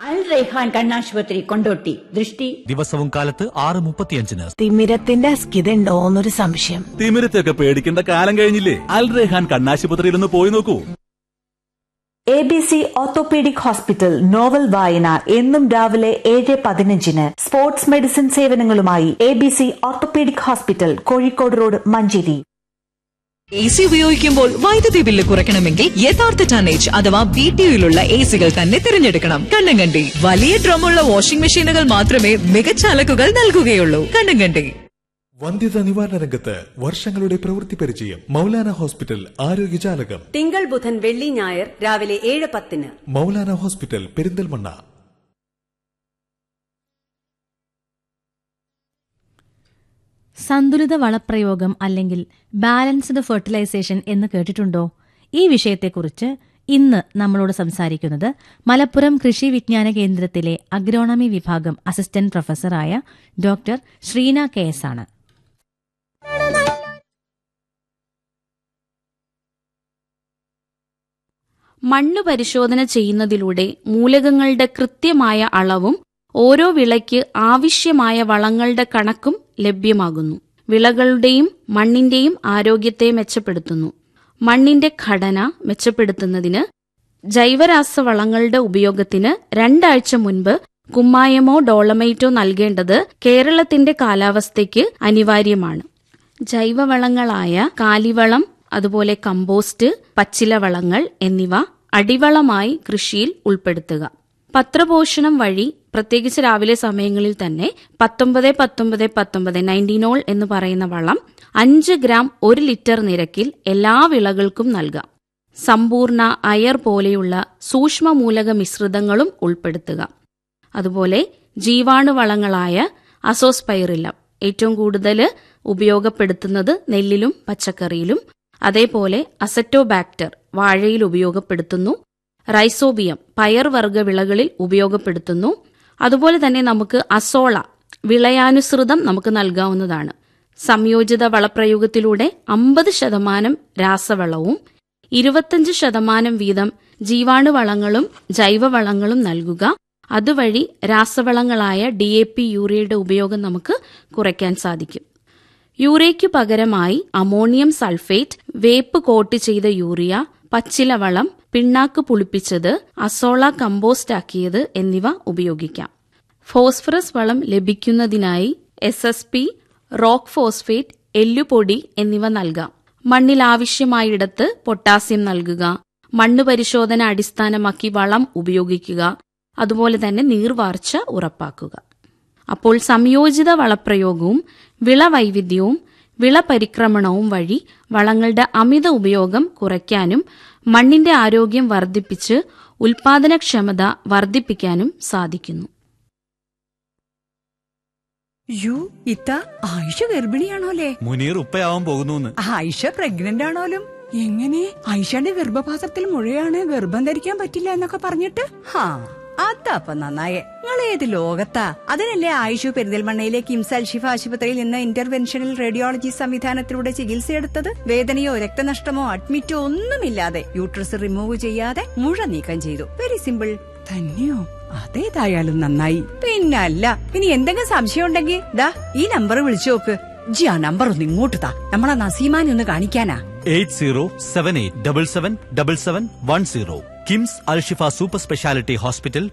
അൽ റൈഹാൻ കണ്ണാശുപത്രി കൊണ്ടോട്ടി ദൃഷ്ടി ദിവസവും കാലത്ത് ആറ് മുപ്പത്തിയഞ്ചിന് തിമിരത്തിന്റെ അസ്കിതയുണ്ടോ എന്നൊരു സംശയം തിമിരത്തൊക്കെ പേടിക്കേണ്ട കാലം കഴിഞ്ഞില്ലേ അൽ റെഹാൻ കണ്ണാശുപത്രിയിൽ ഒന്ന് പോയി നോക്കൂ A B C orthopaedic hospital novel വായന എന്നും രാവിലെ ഏഴ് പതിനഞ്ചിന് സ്പോർട്സ് മെഡിസിൻ സേവനങ്ങളുമായി A B C orthopaedic hospital Kozhikode road Manjeri A C ഉപയോഗിക്കുമ്പോൾ വൈദ്യുതി ബില്ല് കുറയ്ക്കണമെങ്കിൽ യഥാർത്ഥ ടനേജ് അഥവാ ബി ടി യുയിലുള്ള എ സികൾ തന്നെ തിരഞ്ഞെടുക്കണം കണ്ണങ്കണ്ടി വലിയ ഡ്രമ്മുള്ള വാഷിംഗ് മെഷീനുകൾ മാത്രമേ മികച്ച അലക്കുകൾ നൽകുകയുള്ളൂ കണ്ണങ്കണ്ടി വന്ധ്യത നിവാരണ രംഗത്ത് വർഷങ്ങളുടെ പ്രവൃത്തി പരിചയം മൗലാന ഹോസ്പിറ്റൽ ആരോഗ്യജാലകം തിങ്കൾ ബുധൻ വെള്ളി ഞായർ രാവിലെ ഏഴ് പത്തിന് മൗലാന ഹോസ്പിറ്റൽ പെരിന്തൽമണ്ണ സന്തുലിത വളപ്രയോഗം അല്ലെങ്കിൽ ബാലൻസ്ഡ് ഫെർട്ടിലൈസേഷൻ എന്ന് കേട്ടിട്ടുണ്ടോ ഈ വിഷയത്തെക്കുറിച്ച് ഇന്ന് നമ്മളോട് സംസാരിക്കുന്നത് മലപ്പുറം കൃഷി വിജ്ഞാന കേന്ദ്രത്തിലെ അഗ്രോണമി വിഭാഗം അസിസ്റ്റന്റ് പ്രൊഫസറായ ഡോക്ടർ ശ്രീന കെ എസ് ആണ് മണ്ണ് പരിശോധന ചെയ്യുന്നതിലൂടെ മൂലകങ്ങളുടെ കൃത്യമായ അളവും ഓരോ വിളയ്ക്ക് ആവശ്യമായ വളങ്ങളുടെ കണക്കും ലഭ്യമാകുന്നു വിളകളുടെയും മണ്ണിന്റെയും ആരോഗ്യത്തെ മെച്ചപ്പെടുത്തുന്നു മണ്ണിന്റെ ഘടന മെച്ചപ്പെടുത്തുന്നതിന് ജൈവരാസവളങ്ങളുടെ ഉപയോഗത്തിന് രണ്ടാഴ്ച മുൻപ് കുമ്മായമോ ഡോളമൈറ്റോ നൽകേണ്ടത് കേരളത്തിന്റെ കാലാവസ്ഥയ്ക്ക് അനിവാര്യമാണ് ജൈവവളങ്ങളായ കാലിവളം അതുപോലെ കമ്പോസ്റ്റ് പച്ചിലവളങ്ങൾ എന്നിവ അടിവളമായി കൃഷിയിൽ ഉൾപ്പെടുത്തുക പത്രപോഷണം വഴി പ്രത്യേകിച്ച് രാവിലെ സമയങ്ങളിൽ തന്നെ പത്തൊമ്പത് പത്തൊമ്പത് പത്തൊമ്പത് നയൻറ്റീനോൾ എന്ന് പറയുന്ന വളം അഞ്ച് ഗ്രാം ഒരു ലിറ്റർ നിരക്കിൽ എല്ലാ വിളകൾക്കും നൽകാം സമ്പൂർണ്ണ അയർ പോലെയുള്ള സൂക്ഷ്മ മൂലക മിശ്രിതങ്ങളും ഉൾപ്പെടുത്തുക അതുപോലെ ജീവാണുവളങ്ങളായ അസോസ്പൈറില്ലം ഏറ്റവും കൂടുതൽ ഉപയോഗപ്പെടുത്തുന്നത് നെല്ലിലും പച്ചക്കറിയിലും അതേപോലെ അസറ്റോബാക്ടർ വാഴയിൽ ഉപയോഗപ്പെടുത്തുന്നു റൈസോബിയം പയർവർഗ വിളകളിൽ ഉപയോഗപ്പെടുത്തുന്നു അതുപോലെ തന്നെ നമുക്ക് അസോള വിളയാനുസൃതം നമുക്ക് നൽകാവുന്നതാണ് സംയോജിത വളപ്രയോഗത്തിലൂടെ അമ്പത് ശതമാനം രാസവളവും ഇരുപത്തഞ്ച് ശതമാനം വീതം ജീവാണുവളങ്ങളും ജൈവവളങ്ങളും നൽകുക അതുവഴി രാസവളങ്ങളായ ഡി എ പി യൂറിയയുടെ ഉപയോഗം നമുക്ക് കുറയ്ക്കാൻ സാധിക്കും യൂറിയയ്ക്കു പകരമായി അമോണിയം സൾഫേറ്റ് വേപ്പ് കോട്ട് ചെയ്ത യൂറിയ പച്ചിലവളം പിണ്ണാക്ക് പുളിപ്പിച്ചത് അസോള കമ്പോസ്റ്റ് ആക്കിയത് എന്നിവ ഉപയോഗിക്കാം ഫോസ്ഫറസ് വളം ലഭിക്കുന്നതിനായി S S P rock phosphate എല്ലുപൊടി എന്നിവ നൽകാം മണ്ണിൽ ആവശ്യമായിടത്ത് പൊട്ടാസ്യം നൽകുക മണ്ണ് പരിശോധന അടിസ്ഥാനമാക്കി വളം ഉപയോഗിക്കുക അതുപോലെ തന്നെ നീർവാർച്ച ഉറപ്പാക്കുക അപ്പോൾ സംയോജിത വളപ്രയോഗവും വിളവൈവിധ്യവും വിളപരിക്രമണവും വഴി വളങ്ങളുടെ അമിത ഉപയോഗം കുറയ്ക്കാനും മണ്ണിന്റെ ആരോഗ്യം വർദ്ധിപ്പിച്ച് ഉൽപാദനക്ഷമത വർദ്ധിപ്പിക്കാനും സാധിക്കുന്നു യു ഇത്ത ആയിഷ ഗർഭിണിയാണോലേ മുനീർ ഉപ്പയാവാൻ പോകുന്നു ആയിഷ പ്രഗ്നന്റ് ആണോലും എങ്ങനെ ആയിഷയുടെ ഗർഭപാത്രത്തിൽ മുഴയാണ് ഗർഭം ധരിക്കാൻ പറ്റില്ല എന്നൊക്കെ പറഞ്ഞിട്ട് ഹാ അതപ്പൊ നന്നായേ നിങ്ങൾ ഏത് ലോകത്താ അതിനല്ലേ ആയിഷു പെരിന്തൽമണ്ണയിലെ കിംസ് അൽഷിഫ ആശുപത്രിയിൽ നിന്ന് ഇന്റർവെൻഷണൽ റേഡിയോളജി സംവിധാനത്തിലൂടെ ചികിത്സയെടുത്തത് വേദനയോ രക്തനഷ്ടമോ അഡ്മിറ്റോ ഒന്നുമില്ലാതെ യൂട്രസ് റിമൂവ് ചെയ്യാതെ മുഴ നീക്കം ചെയ്തു വെരി സിമ്പിൾ തന്നെയോ അതേതായാലും നന്നായി പിന്നല്ല ഇനി എന്തെങ്കിലും സംശയം ഉണ്ടെങ്കിൽ ദാ ഈ നമ്പർ വിളിച്ചു നോക്ക് ജി ആ നമ്പർ ഒന്ന് ഇങ്ങോട്ട് താ നമ്മളെ നസീമാനെ ഒന്ന് കാണിക്കാനാ eight zero seven eight double seven double seven one zero KIMS Al Shifa super speciality hospital